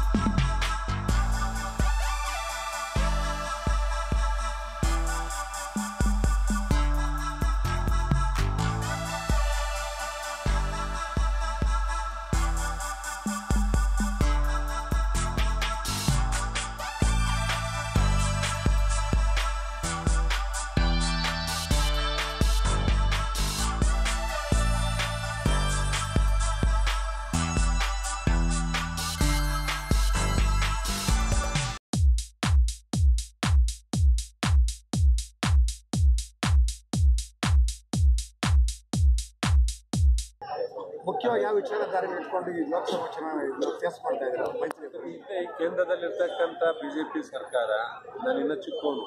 ಮುಖ್ಯವಾಗಿ ಯಾವ ವಿಚಾರಧಾರೆ ಇಟ್ಕೊಂಡು ಈ ಲೋಕಸಭಾ ಚುನಾವಣೆ ಫೇಸ್ ಮಾಡ್ತಾ ಇದ್ದಾರೆ ಮೈತ್ರಿ ಮತ್ತೆ ಈ ಕೇಂದ್ರದಲ್ಲಿರ್ತಕ್ಕಂಥ ಬಿ ಜೆ ಪಿ ಸರ್ಕಾರ ನಾನಿನ್ನ ಚಿಕ್ಕವನು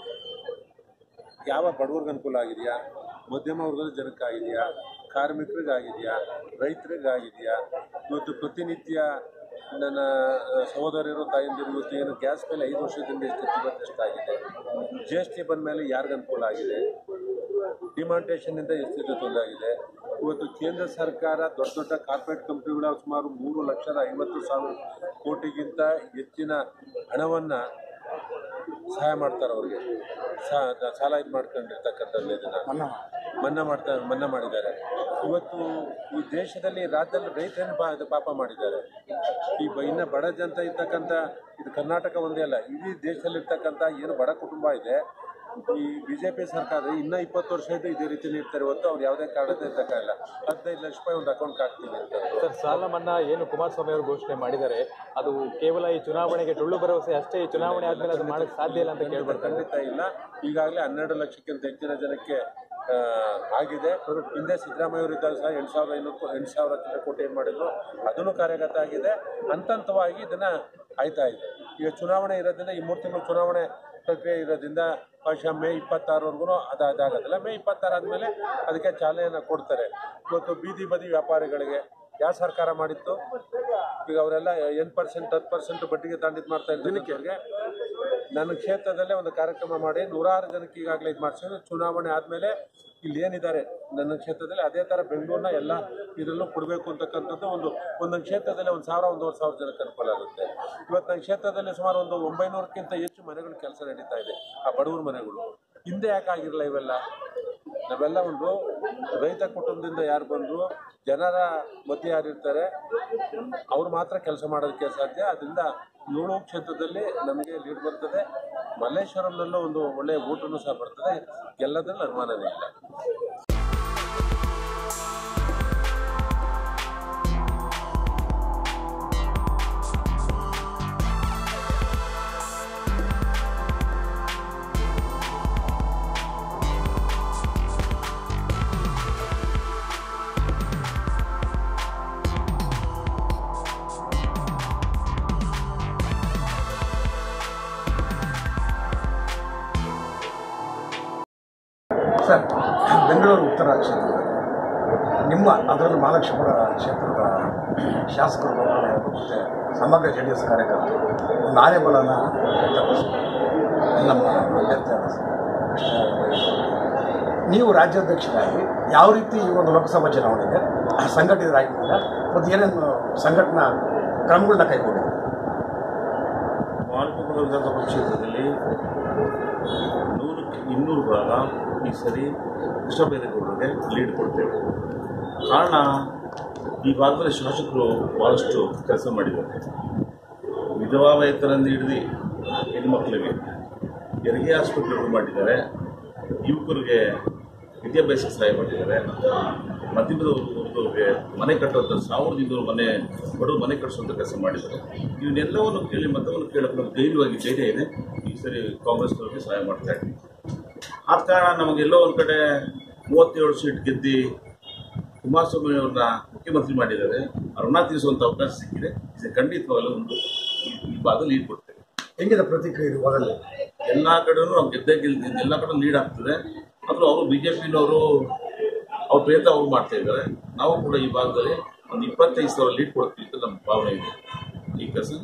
ಯಾವ ಬಡವ್ರಿಗೆ ಅನುಕೂಲ ಆಗಿದೆಯಾ ಮಧ್ಯಮ ವರ್ಗದ ಜನಕ್ಕಾಗಿದೆಯಾ ಕಾರ್ಮಿಕರಿಗಾಗಿದೆಯಾ ರೈತರಿಗಾಗಿದೆಯಾ ಇವತ್ತು ಪ್ರತಿನಿತ್ಯ ನನ್ನ ಸಹೋದರರು ತಾಯಂದಿರು ಇವತ್ತು ಏನು ಗ್ಯಾಸ್ ಮೇಲೆ ಐದು ವರ್ಷದಿಂದ ಎಷ್ಟು ಇವತ್ತು ಎಷ್ಟಾಗಿದೆ ಜಿ ಎಸ್ ಟಿ ಬಂದ ಮೇಲೆ ಯಾರಿಗೆ ಅನುಕೂಲ ಆಗಿದೆ ಡಿಮಾಂಟೇಷನ್ನಿಂದ ಎಷ್ಟು ತೊಂದರೆ ಆಗಿದೆ ಇವತ್ತು ಕೇಂದ್ರ ಸರ್ಕಾರ ದೊಡ್ಡ ದೊಡ್ಡ ಕಾರ್ಪೊರೇಟ್ ಕಂಪ್ನಿಗಳ ಸುಮಾರು ಮೂರು ಲಕ್ಷದ ಐವತ್ತು ಸಾವಿರ ಕೋಟಿಗಿಂತ ಹೆಚ್ಚಿನ ಹಣವನ್ನು ಸಹಾಯ ಮಾಡ್ತಾರೆ ಅವ್ರಿಗೆ ಸಾ- ಸಾಲ ಇದು ಮಾಡ್ಕೊಂಡಿರ್ತಕ್ಕಂಥದ್ದು ಇದನ್ನ ಮನ್ನಾ ಮನ್ನಾ ಮಾಡ್ತಾ ಮನ್ನಾ ಮಾಡಿದ್ದಾರೆ ಇವತ್ತು ಈ ದೇಶದಲ್ಲಿ ರಾಜ್ಯದಲ್ಲಿ ರೈತರನ್ನು ಪಾ ಇದು ಪಾಪ ಮಾಡಿದ್ದಾರೆ ಈ ಬ ಇನ್ನು ಬಡ ಜನತೆ ಇರ್ತಕ್ಕಂಥ ಇದು ಕರ್ನಾಟಕ ಒಂದೇ ಅಲ್ಲ ಇಡೀ ದೇಶದಲ್ಲಿರ್ತಕ್ಕಂಥ ಏನು ಬಡ ಕುಟುಂಬ ಇದೆ ಈ ಬಿ ಜೆ ಪಿ ಸರ್ಕಾರ ಇನ್ನೂ ಇಪ್ಪತ್ತು ವರ್ಷ ಇದ್ದು ಇದೇ ರೀತಿ ಇರ್ತಾರೆ ಹೊತ್ತು ಅವ್ರು ಯಾವುದೇ ಕಾರಣದಿಂದ ಇರ್ತಕ್ಕಾಗಲ್ಲ ಹದಿನೈದು ಲಕ್ಷ ರೂಪಾಯಿ ಒಂದು ಅಕೌಂಟ್ ಹಾಕ್ತೀವಿ ಅಂತ ಸರ್ ಸಾಲ ಮನ್ನಾ ಏನು ಕುಮಾರಸ್ವಾಮಿ ಅವರು ಘೋಷಣೆ ಮಾಡಿದ್ದಾರೆ ಅದು ಕೇವಲ ಈ ಚುನಾವಣೆಗೆ ಟೊಳ್ಳು ಭರವಸೆ ಅಷ್ಟೇ ಈ ಚುನಾವಣೆ ಆದ್ಮೇಲೆ ಅದು ಮಾಡಕ್ ಸಾಧ್ಯ ಇಲ್ಲ ಅಂತ ಕೇಳ್ಬರ್ತಾರೆ ಖಂಡಿತ ಇಲ್ಲ ಈಗಾಗಲೇ ಹನ್ನೆರಡು ಲಕ್ಷಕ್ಕಿಂತ ಹೆಚ್ಚಿನ ಜನಕ್ಕೆ ಆ, ಆಗಿದೆ ಹಿಂದೆ ಸಿದ್ದರಾಮಯ್ಯ ಅವರು ಇದ್ದಾಗ ಸಹ ಎಂಟು ಸಾವಿರದ ಐನೂರು ಎಂಟು ಸಾವಿರ ಚಿಲ್ಲರೆ ಕೋಟಿ ಏನು ಮಾಡಿದ್ರು ಅದನ್ನು ಕಾರ್ಯಗತ ಆಗಿದೆ ಹಂತ ಹಂತವಾಗಿ ಇದನ್ನ ಆಯ್ತಾ ಇದೆ ಈಗ ಚುನಾವಣೆ ಇರೋದ್ರಿಂದ ಈ ಮೂರು ತಿಂಗಳು ಚುನಾವಣೆ ಪ್ರಕ್ರಿಯೆ ಇರೋದ್ರಿಂದ ಬಹುಶಃ ಮೇ ಇಪ್ಪತ್ತಾರವರೆಗೂ ಅದು ಅದಾಗೋದಿಲ್ಲ ಮೇ ಇಪ್ಪತ್ತಾರು ಆದಮೇಲೆ ಅದಕ್ಕೆ ಚಾಲನೆಯನ್ನು ಕೊಡ್ತಾರೆ ಇವತ್ತು ಬೀದಿ ಬದಿ ವ್ಯಾಪಾರಿಗಳಿಗೆ ಯಾವ ಸರ್ಕಾರ ಮಾಡಿತ್ತು ಈಗ ಅವರೆಲ್ಲ ಎಂಟು ಪರ್ಸೆಂಟ್ ಹತ್ತು ಪರ್ಸೆಂಟ್ ಬಡ್ಡಿಗೆ ತಾಂಡಿದ್ ಮಾಡ್ತಾ ಇದ್ದಕ್ಕೆ ಅವ್ರಿಗೆ ನನ್ನ ಕ್ಷೇತ್ರದಲ್ಲೇ ಒಂದು ಕಾರ್ಯಕ್ರಮ ಮಾಡಿ ನೂರಾರು ಜನಕ್ಕೆ ಈಗಾಗಲೇ ಇದು ಮಾಡಿಸಿದ್ರು ಚುನಾವಣೆ ಆದಮೇಲೆ ಇಲ್ಲಿ ಏನಿದ್ದಾರೆ ನನ್ನ ಕ್ಷೇತ್ರದಲ್ಲಿ ಅದೇ ಥರ ಬೆಂಗಳೂರಿನ ಎಲ್ಲ ಇದರಲ್ಲೂ ಕೊಡಬೇಕು ಅಂತಕ್ಕಂಥದ್ದು ಒಂದು ಒಂದೊಂದು ಕ್ಷೇತ್ರದಲ್ಲಿ ಒಂದು ಸಾವಿರ ಒಂದೂವರೆ ಸಾವಿರ ಜನಕ್ಕೆ ಅನುಕೂಲ ಆಗುತ್ತೆ ಇವತ್ತು ನನ್ನ ಕ್ಷೇತ್ರದಲ್ಲಿ ಸುಮಾರು ಒಂದು ಒಂಬೈನೂರಕ್ಕಿಂತ ಹೆಚ್ಚು ಮನೆಗಳು ಕೆಲಸ ನಡೀತಾ ಇದೆ ಆ ಬಡವರ ಮನೆಗಳು ಹಿಂದೆ ಯಾಕೆ ಆಗಿರಲ್ಲ ಇವೆಲ್ಲ ನಾವೆಲ್ಲ ಒಂದು ರೈತ ಕುಟುಂಬದಿಂದ ಯಾರು ಬಂದರು ಜನರ ಮಧ್ಯೆ ಯಾರಿರ್ತಾರೆ ಅವ್ರು ಮಾತ್ರ ಕೆಲಸ ಮಾಡೋದಕ್ಕೆ ಸಾಧ್ಯ ಅದರಿಂದ ಏಳು ಕ್ಷೇತ್ರದಲ್ಲಿ ನಮಗೆ ಲೀಡ್ ಬರ್ತದೆ ಮಲ್ಲೇಶ್ವರಂನಲ್ಲೂ ಒಂದು ಒಳ್ಳೆಯ ಊಟನೂ ಸಹ ಬರ್ತದೆ ಗೆಲ್ಲದ್ರಲ್ಲಿ ಅನುಮಾನವೇ ಇಲ್ಲ ಸರ್ ಬೆಂಗಳೂರು ಉತ್ತರ ಕ್ಷೇತ್ರ ನಿಮ್ಮ ಅದರಲ್ಲೂ ಮಹಾಲಕ್ಷ್ಮೀಪುರ ಕ್ಷೇತ್ರದ ಶಾಸಕರು ಮತ್ತು ಸಮಗ್ರ ಜೆ ಡಿ ಎಸ್ ಕಾರ್ಯಕರ್ತರು ಒಂದು ಆನೆಬಲನ ವ್ಯಕ್ತಪಡಿಸಿದ್ದಾರೆ ನಮ್ಮ ಅಭ್ಯರ್ಥಿಯಾದ ನೀವು ರಾಜ್ಯಾಧ್ಯಕ್ಷರಾಗಿ ಯಾವ ರೀತಿ ಈ ಒಂದು ಲೋಕಸಭಾ ಚುನಾವಣೆಗೆ ಸಂಘಟಿತರಾಗಿದ್ದೀರಾ ಮತ್ತು ಏನೇನು ಸಂಘಟನಾ ಕ್ರಮಗಳನ್ನ ಕೈಗೊಂಡಿದ್ದೀರಾ ಮಾಲ್ಪುರ ವಿಧಾನಸಭಾ ಕ್ಷೇತ್ರದಲ್ಲಿ ನೂರಕ್ಕೆ ಇನ್ನೂರು ಭಾಗ ಈ ಸರಿ ಕೃಷ್ಣ ಬೈರೇಗೌಡರಿಗೆ ಲೀಡ್ ಕೊಡ್ತೇವೆ ಕಾರಣ ಈ ಭಾಗದಲ್ಲಿ ಶಾಸಕರು ಭಾಳಷ್ಟು ಕೆಲಸ ಮಾಡಿದ್ದಾರೆ ವಿಧವಾ ವೇತನದಿಂದ ಹಿಡಿದು ಹೆಣ್ಮಕ್ಳಿಗೆ ಹೆರಿಗೆ ಆಸ್ಪತ್ರೆಗಳು ಮಾಡಿದ್ದಾರೆ ಯುವಕರಿಗೆ ವಿದ್ಯಾಭ್ಯಾಸಕ್ಕೆ ಸಹಾಯ ಮಾಡಿದ್ದಾರೆ ಮಧ್ಯಮದ ವರ್ಗದವ್ರಿಗೆ ಮನೆ ಕಟ್ಟುವಂಥ ಸಾವಿರದ ಇನ್ನೂರು ಮನೆ ಬಡವರು ಮನೆ ಕಟ್ಟಿಸುವಂಥ ಕೆಲಸ ಮಾಡಿದ್ದಾರೆ ಇವನ್ನೆಲ್ಲವನ್ನು ಕೇಳಿ ಮತವನ್ನು ಕೇಳಕ್ಕೆ ನಮ್ಗೆ ಧೈರ್ಯವಾಗಿ ಧೈರ್ಯ ಇದೆ ಈ ಸರಿ ಕಾಂಗ್ರೆಸ್ನವ್ರಿಗೆ ಸಹಾಯ ಮಾಡ್ತಾ ಇದ್ದೀವಿ ಆದ ಕಾರಣ ನಮಗೆಲ್ಲೋ ಒಂದು ಕಡೆ ಮೂವತ್ತೇಳು ಸೀಟ್ ಗೆದ್ದು ಕುಮಾರಸ್ವಾಮಿ ಅವ್ರನ್ನ ಮುಖ್ಯಮಂತ್ರಿ ಮಾಡಿದ್ದಾರೆ ಅವ್ರ ಋಣ ತೀರಿಸುವಂಥ ಅವಕಾಶ ಸಿಕ್ಕಿದೆ ಇದು ಖಂಡಿತವಾಗಲೂ ಒಂದು ಈ- ಈ ಭಾಗದಲ್ಲಿ ಲೀಡ್ ಕೊಡ್ತೇವೆ ಹೆಂಗಿದೆ ಪ್ರತಿಕ್ರಿಯೆ ಇದು ಮೊದಲೇ ಎಲ್ಲ ಕಡೆನೂ ನಾವು ಗೆದ್ದೇ ಗೆಲ್ತೀವಿ ಎಲ್ಲ ಕಡೆ ಲೀಡ್ ಆಗ್ತದೆ ಆದರೂ ಅವರು ಬಿ ಜೆ ಪಿನವರು ಅವ್ರ ಪ್ರಯತ್ನ ಅವ್ರು ಮಾಡ್ತಾ ಇದ್ದಾರೆ ನಾವು ಕೂಡ ಈ ಭಾಗದಲ್ಲಿ ಒಂದು ಇಪ್ಪತ್ತೈದು ಸಾವಿರ ಲೀಡ್ ಕೊಡ್ತೀವಿ ಅಂತ ನಮ್ಮ ಭಾವನೆ ಇದೆ ಈ ಕೆಲಸ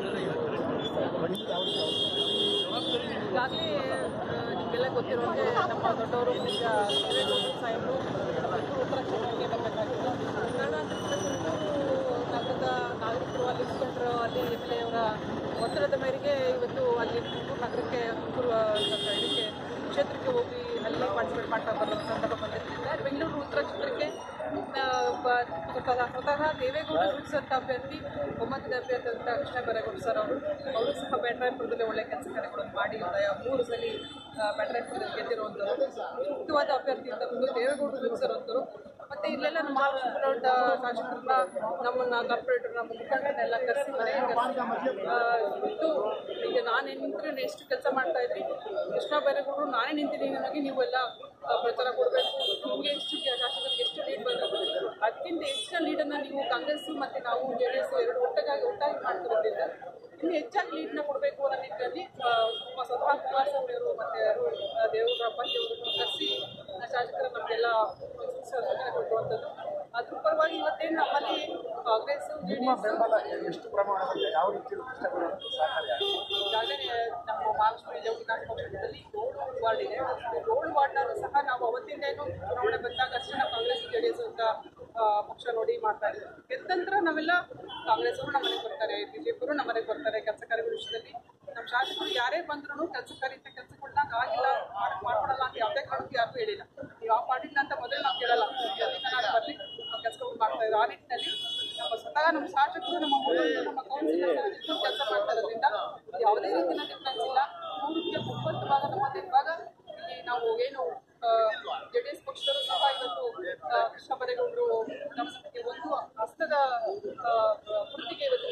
ಈಗಾಗಲೇ ನಿಮಗೆಲ್ಲ ಗೊತ್ತಿರುವಂತೆ ನಮ್ಮ ದೊಡ್ಡವರು ಈಗ ದೇವೇಗೌಡರು ಸಾಹೇಬರು ಇವತ್ತು ಉತ್ತರ ಕ್ಷೇತ್ರಕ್ಕೆ ಬರಬೇಕಾಗಿತ್ತು ಕಾರಣಾಂತರದಿಂದ ತುಮಕೂರು ನಗರದ ನಾಗರಿಕರು ಅಲ್ಲಿ ಮುಖಂಡರು ಅಲ್ಲಿ ಎಮ್ ಎಲ್ ಎ ಅವರ ಒತ್ತಡದ ಮೇರೆಗೆ ಇವತ್ತು ಅಲ್ಲಿ ತುಮಕೂರು ನಗರಕ್ಕೆ ತುಮಕೂರು ನಮ್ಮ ಇದಕ್ಕೆ ಕ್ಷೇತ್ರಕ್ಕೆ ಹೋಗಿ ಅಲ್ಲಿ ಪಾರ್ಟಿಸಿಪೇಟ್ ಮಾಡ್ತಾ ಬರೋ ಸಂದರ್ಭ ಬಂದಿದ್ದರಿಂದ ಬೆಂಗಳೂರು ಉತ್ತರ ಕ್ಷೇತ್ರಕ್ಕೆ ಆ, ಬ- ಸ್ವತಃ ಸ್ವತಃ ದೇವೇಗೌಡರು ಬಿಡಿಸಂತ ಅಭ್ಯರ್ಥಿ ಒಮ್ಮತದ ಅಭ್ಯರ್ಥಿ ಅಂತ ಕೃಷ್ಣ ಬೈರೇಗೌಡ ಸರ್ ಅವರು ಅವರು ಸಹ ಬ್ಯಾಟ್ರಾಯಪುರದಲ್ಲಿ ಒಳ್ಳೆ ಕೆಲಸ ಕಾರ್ಯಗಳನ್ನು ಮಾಡಿ ಒಂದು ಮೂರು ಸಲ ಬ್ಯಾಟ್ರಾಯಪುರದಲ್ಲಿ ಗೆದ್ದಿರುವಂಥವ್ರು ಸೂಕ್ತವಾದ ಅಭ್ಯರ್ಥಿ ಅಂತ ಒಂದು ದೇವೇಗೌಡರು ಬಿಡಿಸಿರುವಂಥವ್ರು ಮತ್ತೆ ಇಲ್ಲೆಲ್ಲ ನಮ್ಮ ಮಹಾರಾಷ್ಟ್ರ ದೊಡ್ಡ ಶಾಸಕರನ್ನ ನಮ್ಮನ್ನ ಕಾರ್ಪೊರೇಟರ್ ನಮ್ಮ ಮುಖಂಡರನ್ನೆಲ್ಲ ಕರೆಸಿ ಮನೆಗೆ ಕರೆಸಿ ಆ, ಇಟ್ಟು ಈಗ ನಾನೇ ನಿಂತರೆ ಎಷ್ಟು ಕೆಲಸ ಮಾಡ್ತಾ ಇದ್ರಿ ಕೃಷ್ಣ ಬೈರೇಗೌಡರು ನಾನೇ ನಿಂತಿದ್ದೀನಿ ನನಗೆ ನೀವೆಲ್ಲ ಆ, ಪ್ರಚಾರ ಕೊಡಬೇಕು ನಿಮಗೆ ಎಷ್ಟು ಶಾಸಕರಿಗೆ ಎಷ್ಟು ಲೀಡ್ ಬಂದಿದೆ ಅದಕ್ಕಿಂತ ಹೆಚ್ಚಿನ ಲೀಡನ್ನು ನೀವು ಕಾಂಗ್ರೆಸ್ ಮತ್ತು ನಾವು ಜೆ ಡಿ ಎಸ್ ಎರಡು ಒಟ್ಟಾಗಿ ಒಟ್ಟಾಗಿ ಮಾಡ್ತಿರೋದ್ರಿಂದ ಇನ್ನು ಹೆಚ್ಚಾಗಿ ಲೀಡ್ನ ಕೊಡಬೇಕು ಅನ್ನೋ ನಿಟ್ಟಿನಲ್ಲಿ ಆ, ನಮ್ಮ ಸ್ವತಃ ಕುಮಾರಸ್ವಾಮಿ ಅವರು ಮತ್ತು ದೇವೇಗೌಡರ ಅಪ್ಪಾಜಿ ಅವರನ್ನು ಕರೆಸಿ ಶಾಸಕರು ನಮಗೆಲ್ಲ ಸೂಚನೆ ಕೊಟ್ಟಿರುವಂಥದ್ದು ಅದ್ರ ಪರವಾಗಿ ಇವತ್ತೇನು ನಮ್ಮಲ್ಲಿ ಕಾಂಗ್ರೆಸ್ ಜೆ ಡಿ ನಿಮ್ಮ ಎಸ್ ಬೆಂಬಲ ಎಷ್ಟು ಪ್ರಮಾಣದಲ್ಲಿ ಯಾವ ರೀತಿ ಕೃಷ್ಣಬೈರೇಗೌಡರು ಸಹಕಾರಿಯಾಗಿದೆ ಈಗಾಗಲೇ ನಮ್ಮ ಮಹಾರಾಷ್ಟ್ರ ವಿಧಾನಸಭಾ ಕ್ಷೇತ್ರದಲ್ಲಿ ಏಳು ವಾರ್ಡ್ ಇದೆ ಏಳು ವಾರ್ಡ್ನಲ್ಲೂ ಸಹ ನಾವು ಅವತ್ತಿಂದೇನು ಚುನಾವಣೆ ಬಂದಾಗ ಅಷ್ಟೇ ನಾವು ಕಾಂಗ್ರೆಸ್ ಜೆ ಡಿ ಎಸ್ ಅಂತ ಆ, ಪಕ್ಷ ನೋಡಿ ಮಾಡ್ತಾ ಇದ್ದೀವಿ ಗೆದ್ದ ನಂತರ ನಾವೆಲ್ಲ ಕಾಂಗ್ರೆಸ್ ಅವರು ನಮ್ಮನೆಗೆ ಬರ್ತಾರೆ ಬಿಜೆಪಿ ಅವರು ನಮ್ಮನೆಗೆ ಬರ್ತಾರೆ ಕೆಲಸ ಕಾರ್ಯಗಳ ವಿಷಯದಲ್ಲಿ ನಮ್ಮ ಶಾಸಕರು ಯಾರೇ ಬಂದ್ರು ಕೆಲಸ ಕಾರ್ಯ ಕೆಲಸಗಳನ್ನ ಆಗಿಲ್ಲ ಮಾಡಕ್ ಮಾಡ್ಕೊಡಲ್ಲ ಅಂತ ಯಾವುದೇ ಕಾರಣಕ್ಕೂ ಯಾರಿಗೂ ಹೇಳಿಲ್ಲ ನೀವು ಯಾವ ಪಾರ್ಟಿನ ಅಂತ ಮೊದಲು ನಾವು ಕೇಳಲ್ಲ ಎಲ್ಲಿಂದ ನಾನು ಬರಲಿ ನಾವು ಕೆಲಸಗಳು ಮಾಡ್ತಾ ಇದ್ದೀವಿ ಆ ನಿಟ್ಟಿನಲ್ಲಿ ನಮ್ಮ ಸ್ವತಃ ನಮ್ಮ ಶಾಸಕರು ನಮ್ಮ ಮುಖಂಡರು ನಮ್ಮ ಕೌನ್ಸಿಲರ್ ಕೆಲಸ ಮಾಡ್ತಾ ಇರೋದ್ರಿಂದ ಯಾವುದೇ ರೀತಿಯ ಡಿಫ್ರೆನ್ಸ್ ಇಲ್ಲ ನೂರಕ್ಕೆ ಮುಪ್ಪತ್ತು ಭಾಗ ನಮ್ಮದೇ ಭಾಗ ಇಲ್ಲಿ ನಾವು ಏನು ಜೆ ಡಿ ಎಸ್ ಪಕ್ಷದವರು ಸಹ ಇವತ್ತು ಆ, ಕೃಷ್ಣ ಬರೇಗೌಡರು ನಮಗೆ ಒಂದು ಹಸ್ತದ ಆ, ಕೃತಿಗೆ ಇವತ್ತು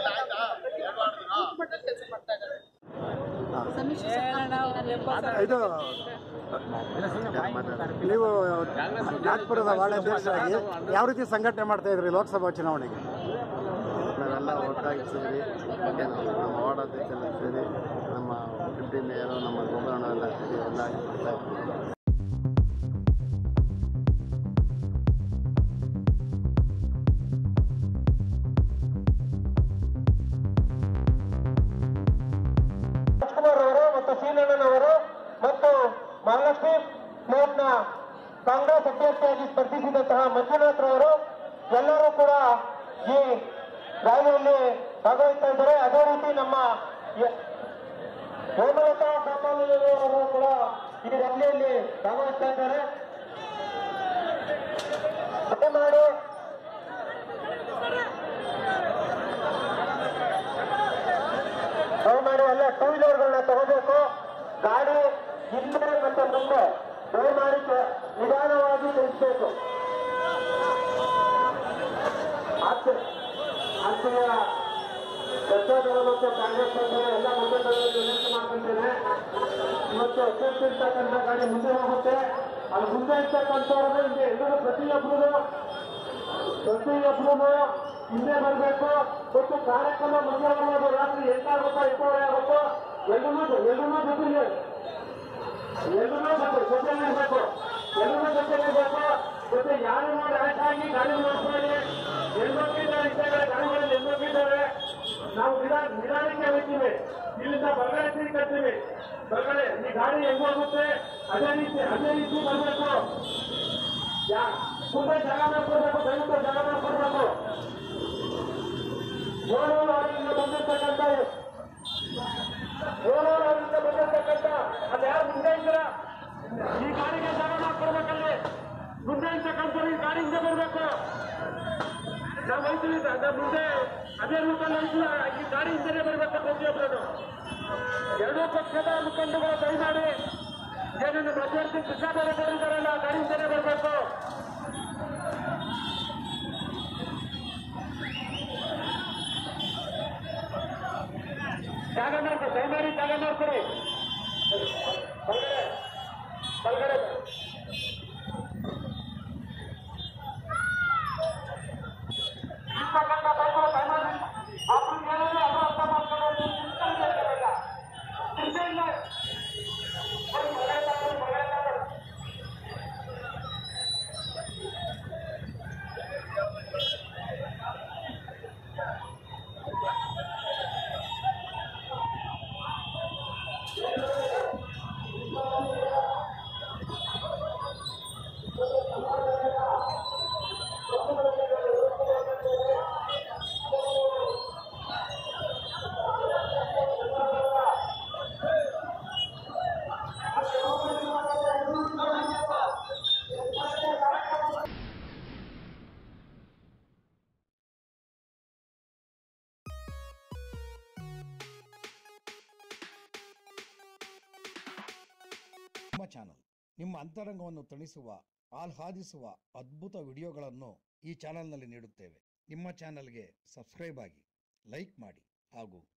ಮಟ್ಟದಲ್ಲಿ ಕೆಲಸ ಮಾಡ್ತಾ ಇದ್ದಾರೆ ಇದು ನೀವು ನಾಗ್ಪುರದ ವಾರ್ಡ್ ಅಧ್ಯಕ್ಷರಾಗಿ ಯಾವ ರೀತಿ ಸಂಘಟನೆ ಮಾಡ್ತಾ ಇದ್ರಿ ಲೋಕಸಭಾ ಚುನಾವಣೆಗೆ ನಾವೆಲ್ಲ ಒಟ್ಟಾಗಿ ಸೇರಿ ನಮ್ಮ ವಾರ್ಡ್ ಅಧ್ಯಕ್ಷರೆಲ್ಲ ಸೇರಿ ನಮ್ಮ ಡಿಪ್ಟಿ ಮೇಯರು ನಮ್ಮ ಗೋಕರ್ಣ ಎಲ್ಲ ಸೇರಿ ಎಲ್ಲ ಆಗಿ ಮಾಡ್ತಾ ಇದ್ದೀವಿ ರಾಜ್ಕುಮಾರ್ ಅವರು ಮತ್ತು ಸೀನಣ್ಣನವರು ಮತ್ತು ಮಹಾಲಕ್ಷ್ಮಿ ಪ್ಲೇಟ್ನ ಕಾಂಗ್ರೆಸ್ ಅಭ್ಯರ್ಥಿಯಾಗಿ ಸ್ಪರ್ಧಿಸಿದಂತಹ ಮಂಜುನಾಥ್ ರವರು ಎಲ್ಲರೂ ಕೂಡ ಈ ರ್ಯಾಲಿಯಲ್ಲಿ ಭಾಗವಹಿಸ್ತಾ ಇದ್ದಾರೆ ಅದೇ ರೀತಿ ನಮ್ಮ ಯ- ಹೇಮಲತಾ ಗೋಪಾಲಯ್ಯವರು ಕೂಡ ಈ ರ್ಯಾಲಿಯಲ್ಲಿ ಭಾಗವಹಿಸ್ತಾ ಇದ್ದಾರೆ ದಯಮಾಡಿ ದಯಮಾಡಿ ಎಲ್ಲ ಟೂ ವೀಲರ್ಗಳನ್ನ ತಗೋಬೇಕು ಗಾಡಿ ಹಿಂದೆ ಮತ್ತೆ ಮುಂದೆ ದಯಮಾಡಿ ಕೆ- ನಿಧಾನವಾಗಿ ನಿಲ್ಲಿಸಬೇಕು ಆಚೆ- ಆಚೆಯ ಜನತಾದಳ ಮತ್ತು ಕಾಂಗ್ರೆಸ್ ಪಕ್ಷದ ಎಲ್ಲ ಮುಖಂಡರಲ್ಲಿ ವಿನಂತಿ ಮಾಡ್ಕೊಳ್ತೇನೆ ಇವತ್ತು ಅಧ್ಯಕ್ಷ ಇರ್ತಕ್ಕಂಥ ಗಾಡಿ ಮುಂದೆ ಹೋಗುತ್ತೆ ಅಲ್ಲಿ ಮುಂದೆ ಇರ್ತಕ್ಕಂಥವ್ರನ್ನ ಹಿಂದೆ ಎಲ್ಲರೂ ಪ್ರತಿಯೊಬ್ಬರು ಪ್ರತಿಯೊಬ್ಬರು ಹಿಂದೆ ಬರಬೇಕು ಮತ್ತು ಕಾರ್ಯಕ್ರಮ ಮುಂದುವರೆಯೋದು ರಾತ್ರಿ ಎಂಟಾಗುತ್ತೋ ಎಂಟೂವರೆ ಆಗುತ್ತೋ ಎಲ್ಲರೂ ಎಲ್ಲರೂ ಜೊತೆಗೆ ಎಲ್ಲರೂ ಜೊತೆ ಜೊತೆಲಿರ್ಬೇಕು ಎಲ್ಲರೂ ಜೊತೆಲಿರ್ಬೇಕು ಮತ್ತೆ ಯಾರು ನೋಡಿ ಆಗಿ ಗಾಡಿ ನೋಡ್ಕೊಳ್ಳಿ ಎಲ್ಲೋಗಿದ್ದಾರೆ ಇದ್ದಾರೆ ಗಾಡಿಗಳಲ್ಲಿ ಎಲ್ಲೋಗಿದ್ದಾರೆ ನಾವು ನಿಧಾನ ನಿಧಾನಕ್ಕೆ ಹೋಗ್ತೀವಿ ಇಲ್ಲಿಂದ ಬರಗಡೆ ತಿರುಗಿ ಕಟ್ತೀವಿ ಬರಗಡೆ ಈ ಗಾಡಿ ಹೆಂಗ್ ಹೋಗುತ್ತೆ ಅದೇ ರೀತಿ ಅದೇ ರೀತಿ ಬರಬೇಕು ಯಾ ಮುಂದೆ ಜಾಗ ಮಾಡ್ಕೊಡ್ಬೇಕು ದಯವಿಟ್ಟು ಜಾಗ ಮಾಡ್ಕೊಡ್ಬೇಕು ಏಳೂರು ಅವರಿಂದ ಬಂದಿರ್ತಕ್ಕಂಥ ಏಳೂರು ಅವರಿಂದ ಬಂದಿರ್ತಕ್ಕಂಥ ಅದು ಯಾರು ಮುಂದೆ ಇದ್ದೀರಾ ಈ ಗಾಡಿಗೆ ಜಾಗ ಮಾಡ್ಕೊಡ್ಬೇಕಲ್ಲಿ ಮುಂದೆ ಇರ್ತಕ್ಕಂಥವ್ರು ಈ ಗಾಡಿಯಿಂದ ಬರಬೇಕು ನಾವು ಹೋಯ್ತೀವಿ ನಮ್ಮ ಮುಂದೆ ಅದೇ ರೂಪಲ್ಲಿ ಹೋಯ್ತೀವಿ ಈ ಗಾಡಿಯಿಂದಲೇ ಬರಬೇಕು ಪ್ರತಿಯೊಬ್ಬರು ಎರಡೂ ಪಕ್ಷದ ಮುಖಂಡಗಳು ದಯಮಾಡಿ ಏನು ನಮ್ಮ ಅಭ್ಯರ್ಥಿ ಕೃಷ್ಣ ಬರೆದವರಿದ್ದಾರಲ್ಲ ಆ ಗಾಡಿಯಿಂದಲೇ ಬರಬೇಕು ಜಾಗ ಮಾಡ್ಕೊ ದಯಮಾಡಿ ಜಾಗ ಮಾಡ್ಕೊಡಿ ಹೊರಗಡೆ ಹೊರಗಡೆ ಇರ್ತಕ್ಕಂಥ ಬೈಕುಗಳು ದಯಮಾಡಿ ಅವ್ರಿಗೆ ಹೇಳಿದ್ರೆ ಅದು ಅರ್ಥ ಮಾಡ್ಕೊಳ್ಳೋದು ಚಿಂತೆ ಇಲ್ಲ ಬನ್ನಿ, ಹೊರಗಡೆ ತಗೊಂಡು, ಹೊರಗಡೆ ತಗೊಂಡು. ನಿಮ್ಮ ಚಾನಲ್ ನಿಮ್ಮ ಅಂತರಂಗವನ್ನು ತಣಿಸುವ ಆಹ್ಲಾದಿಸುವ ಅದ್ಭುತ ವಿಡಿಯೋಗಳನ್ನು ಈ ಚಾನಲ್ನಲ್ಲಿ ನೀಡುತ್ತೇವೆ ನಿಮ್ಮ ಚಾನಲ್ಗೆ ಸಬ್ಸ್ಕ್ರೈಬ್ ಆಗಿ ಲೈಕ್ ಮಾಡಿ ಹಾಗೂ